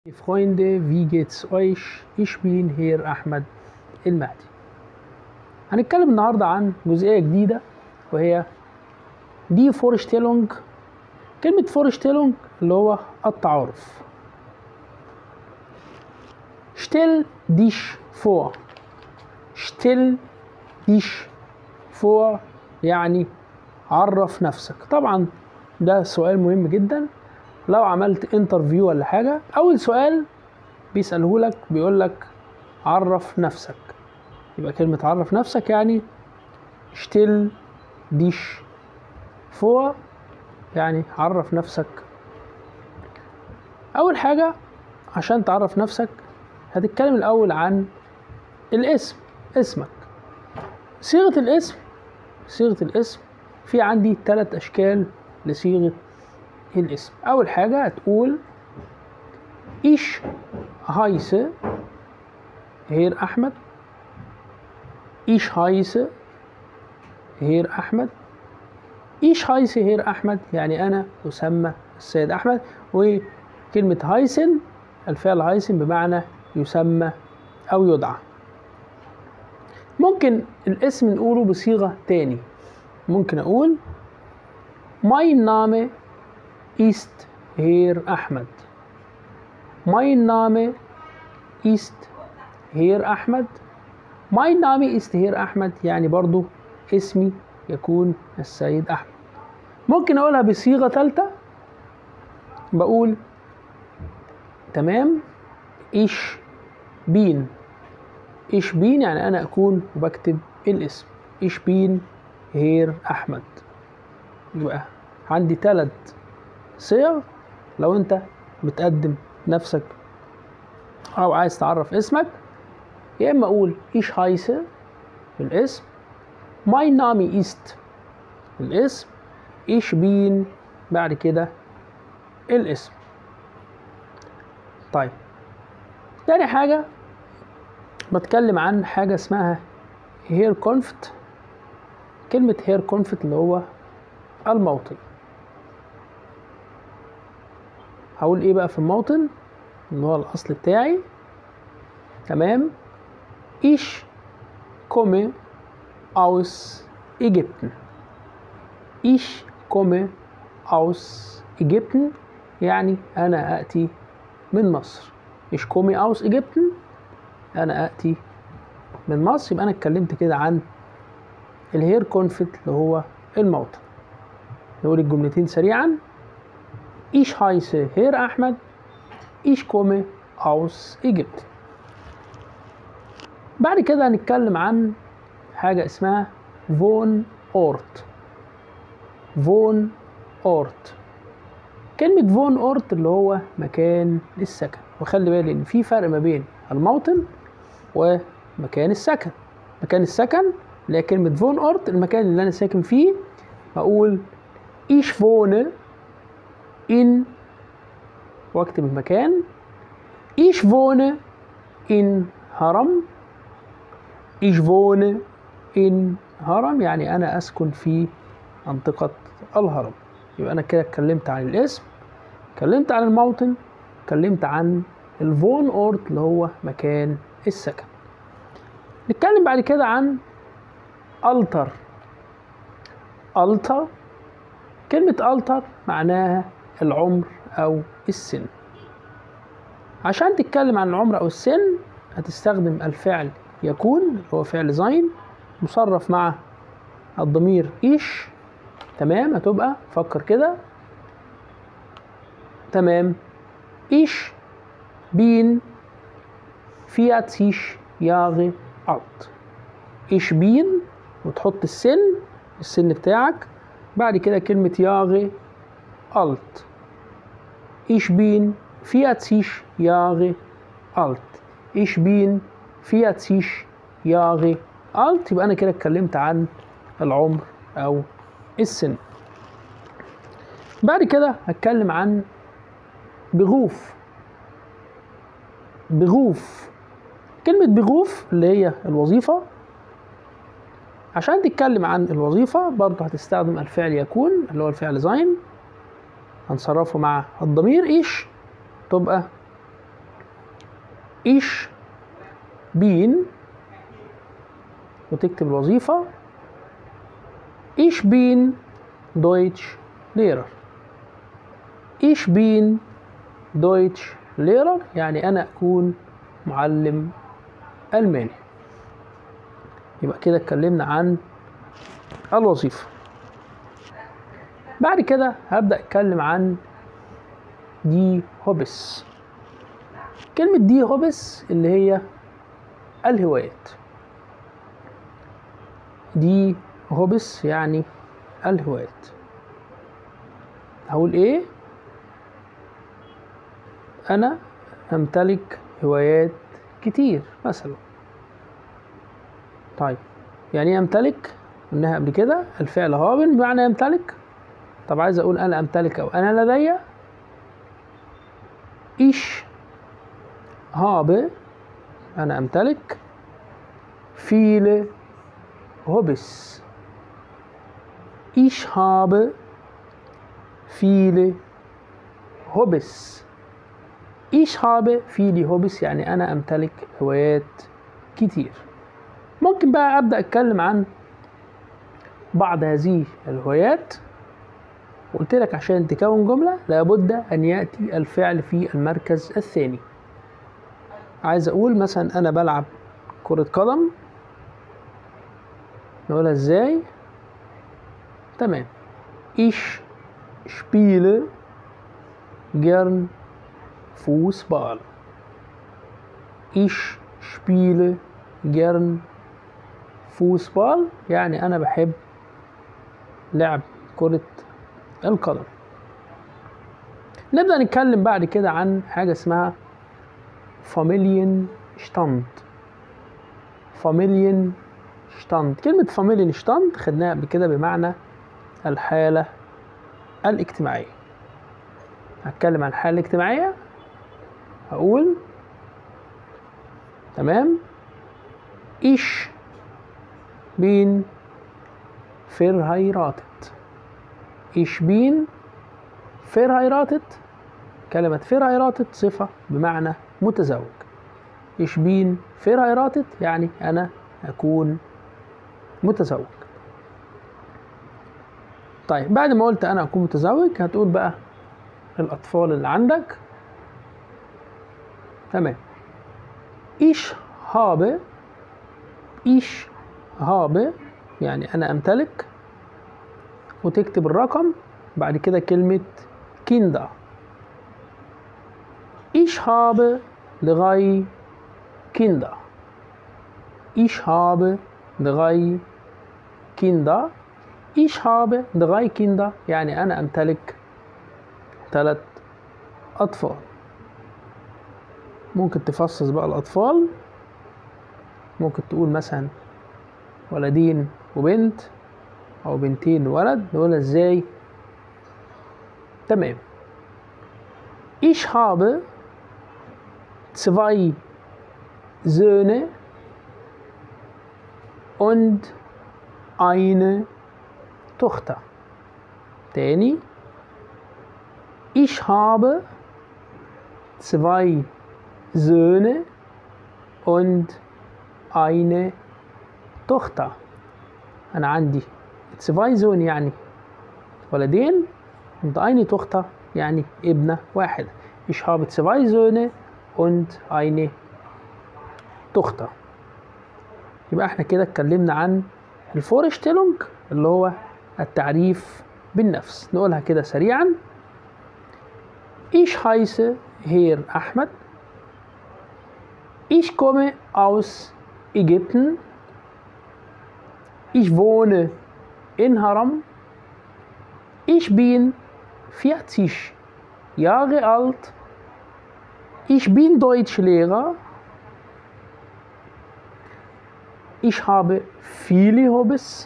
Freunde, wie geht's euch? Ich bin hier أحمد المهدي. هنتكلم النهاردة عن جزئية جديدة وهي دي فورشتيلونج كلمة فورشتيلونج اللي هو التعارف. Stell dich vor. Stell dich vor يعني عرف نفسك. طبعا ده سؤال مهم جدا لو عملت انترفيو ولا حاجة أول سؤال بيسأله لك بيقول لك عرف نفسك يبقى كلمة عرف نفسك يعني stell dich vor يعني عرف نفسك أول حاجة عشان تعرف نفسك هتتكلم الأول عن الاسم اسمك صيغة الاسم صيغة الاسم في عندي ثلاث أشكال لصيغة الاسم أول حاجة هتقول إيش هايسه هير أحمد إيش هايسه هير أحمد إيش هايسه هير أحمد يعني أنا أسمى السيد أحمد وكلمة هايسن الفعل هايسن بمعنى يسمى أو يدعى ممكن الاسم نقوله بصيغة تاني ممكن أقول Mein Name ist Herr Ahmed. Mein Name ist Herr Ahmed. Mein Name ist Herr Ahmed يعني برضو اسمي يكون السيد أحمد. ممكن أقولها بصيغة ثالثة بقول تمام إيش بين إيش بين يعني أنا أكون وبكتب الاسم إيش بين هير أحمد يبقى عندي ثلاث صيغ لو انت بتقدم نفسك او عايز تعرف اسمك يا اما اقول ايش هايسه في الاسم ماي نامي است الاسم ايش بين بعد كده الاسم طيب تاني حاجة بتكلم عن حاجة اسمها هير كونفت كلمة هير كونفت اللي هو الموطن هقول ايه بقى في الموطن اللي هو الاصل بتاعي تمام ich komme aus Ägypten ich komme aus Ägypten يعني انا اتي من مصر ich komme aus Ägypten انا اتي من مصر يبقى انا اتكلمت كده عن الهير كونفت اللي هو الموطن نقول الجملتين سريعا Ich heiße Herr Ahmed. Ich komme aus Ägypten. بعد كده هنتكلم عن حاجة اسمها فون أورت فون أورت كلمة فون أورت اللي هو مكان السكن وخلي بالي إن في فرق ما بين الموطن ومكان السكن مكان السكن اللي هي كلمة فون أورت المكان اللي أنا ساكن فيه بقول Ich wohne in واكتب المكان Ich wohne in هرم Ich wohne in هرم يعني أنا أسكن في منطقة الهرم يبقى أنا كده اتكلمت عن الاسم اتكلمت عن الموطن اتكلمت عن الفون أورت اللي هو مكان السكن نتكلم بعد كده عن ألتر ألتر كلمة ألتر معناها العمر أو السن عشان تتكلم عن العمر أو السن هتستخدم الفعل يكون اللي هو فعل زين مصرف مع الضمير إيش تمام هتبقى فكر كده تمام إيش بين فياتسيش ياغي ألت إيش بين وتحط السن السن بتاعك بعد كده كلمة ياغي ألت Ich bin 40 Jahre alt. Ich bin 40 Jahre alt. يبقى أنا كده اتكلمت عن العمر أو السن. بعد كده هتكلم عن بغوف. بغوف. كلمة بغوف اللي هي الوظيفة عشان تتكلم عن الوظيفة برضه هتستخدم الفعل يكون اللي هو الفعل زين هنصرفه مع الضمير إيش تبقى ich bin وتكتب الوظيفة ich bin Deutsch Lehrer ich bin Deutsch Lehrer يعني أنا أكون معلم ألماني يبقى كده اتكلمنا عن الوظيفة بعد كده هبدأ أتكلم عن دي هوبس كلمة دي هوبس اللي هي الهوايات دي هوبس يعني الهوايات هقول ايه انا امتلك هوايات كتير مثلا طيب يعني ايه امتلك قلناها قبل كده الفعل هابن بمعنى يمتلك طب عايز اقول انا امتلك او انا لدي ich habe انا امتلك viele Hobbys ich habe viele Hobbys ich habe viele Hobbys يعني انا امتلك هوايات كتير ممكن بقى ابدا اتكلم عن بعض هذه الهوايات قلت لك عشان تكون جملة لابد أن يأتي الفعل في المركز الثاني عايز أقول مثلا أنا بلعب كرة قدم نقولها إزاي تمام Ich spiele gern Fußball Ich spiele gern Fußball يعني أنا بحب لعب كرة القدم نبدأ نتكلم بعد كده عن حاجة اسمها فاميليان شتاند فاميليان شتاند كلمة فاميليان شتاند خدناها قبل كده بمعنى الحالة الاجتماعية هتكلم عن الحالة الاجتماعية هقول تمام Ich bin verheiratet Ich bin verheiratet كلمة verheiratet صفة بمعنى متزوج Ich bin verheiratet يعني أنا أكون متزوج طيب بعد ما قلت أنا أكون متزوج هتقول بقى الأطفال اللي عندك تمام Ich habe Ich habe يعني أنا أمتلك وتكتب الرقم بعد كده كلمة كيندا Ich habe drei Kinder. Ich habe drei Kinder. Ich habe drei Kinder يعني أنا أمتلك ثلاث أطفال ممكن تفصص بقى الأطفال ممكن تقول مثلا ولدين وبنت أو بنتين وولد نقولها إزاي تمام Ich habe zwei Söhne und eine Tochter. تاني Ich habe zwei Söhne und eine Tochter. أنا عندي zwei Söhne يعني ولدين und eine Tochter يعني ابنة واحدة. Ich habe zwei Söhne und eine Tochter. يبقى احنا كده اتكلمنا عن الفورشتيلونج اللي هو التعريف بالنفس نقولها كده سريعا Ich heiße Herr Ahmed. Ich komme aus Ägypten. Ich wohne in Haram. Ich bin 40 Jahre alt. Ich bin Deutschlehrer. Ich habe viele Hobbys.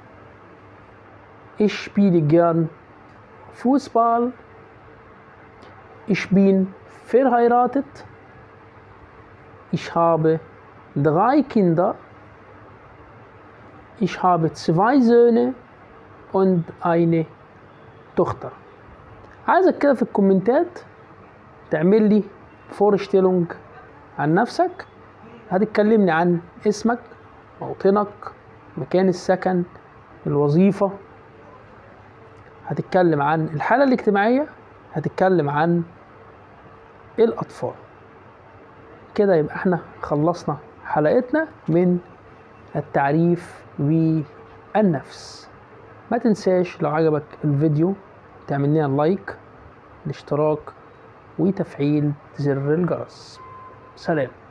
Ich spiele gern Fußball. Ich bin verheiratet. Ich habe drei Kinder. Ich habe zwei Söhne und eine Tochter. عايزك كده في الكومنتات تعمل لي Vorstellung عن نفسك هتتكلمني عن اسمك موطنك مكان السكن الوظيفة هتتكلم عن الحالة الاجتماعية هتتكلم عن الأطفال كده يبقى احنا خلصنا حلقتنا من التعريف بالنفس ما تنساش لو عجبك الفيديو تعمل لنا لايك الاشتراك وتفعيل زر الجرس سلام